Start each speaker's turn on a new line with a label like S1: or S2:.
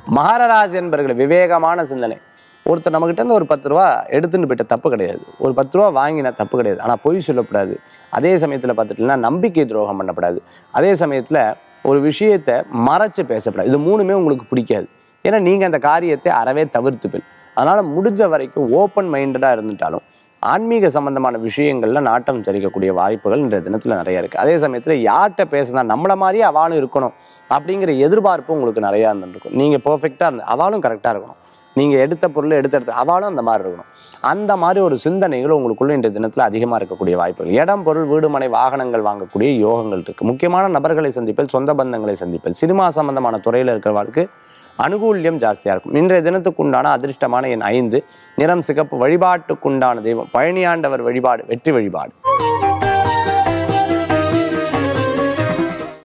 S1: மகரராசி என்பர்கள் விவேகமான சிந்தனை ஒருத்தர் நம்மகிட்ட இருந்து ஒரு பத்து ரூபா எடுத்துன்னு போயிட்ட தப்பு கிடையாது ஒரு பத்து ரூபா வாங்கின தப்பு கிடையாது ஆனால் பொய் சொல்லக்கூடாது அதே சமயத்தில் பார்த்துட்டீங்கன்னா நம்பிக்கை துரோகம் பண்ணக்கூடாது அதே சமயத்தில் ஒரு விஷயத்தை மறைச்சு பேசக்கூடாது இது மூணுமே உங்களுக்கு பிடிக்காது ஏன்னா நீங்கள் அந்த காரியத்தை அறவே தவிர்த்துப்பில் அதனால் முடிஞ்ச வரைக்கும் ஓப்பன் மைண்டடாக இருந்துட்டாலும் ஆன்மீக சம்பந்தமான விஷயங்கள்ல நாட்டம் தெரிவிக்கக்கூடிய வாய்ப்புகள் இன்றைய தினத்தில் நிறைய இருக்குது அதே சமயத்தில் யார்கிட்ட பேசினா நம்மள மாதிரியே அவளும் இருக்கணும் அப்படிங்கிற எதிர்பார்ப்பு உங்களுக்கு நிறையா இருந்துருக்கும் நீங்கள் பர்ஃபெக்டாக இருந்து அவளும் கரெக்டாக இருக்கணும் நீங்கள் எடுத்த பொருள் எடுத்த எடுத்து அவளும் அந்த மாதிரி இருக்கணும் அந்த மாதிரி ஒரு சிந்தனைகள் உங்களுக்குள்ள இன்றைய தினத்தில் அதிகமாக இருக்கக்கூடிய வாய்ப்புகள் இடம் பொருள் வீடு மனை வாகனங்கள் வாங்கக்கூடிய யோகங்கள் இருக்குது முக்கியமான நபர்களை சந்திப்பல் சொந்த பந்தங்களை சந்திப்பல் சினிமா சம்பந்தமான துறையில் இருக்கிறவர்களுக்கு அனுகூல்யம் ஜாஸ்தியாக இருக்கும் இன்றைய தினத்துக்குண்டான அதிர்ஷ்டமான எண் ஐந்து நிறம் சிகப்பு வழிபாட்டுக்குண்டான தெய்வம் பழனியாண்டவர் வழிபாடு வெற்றி வழிபாடு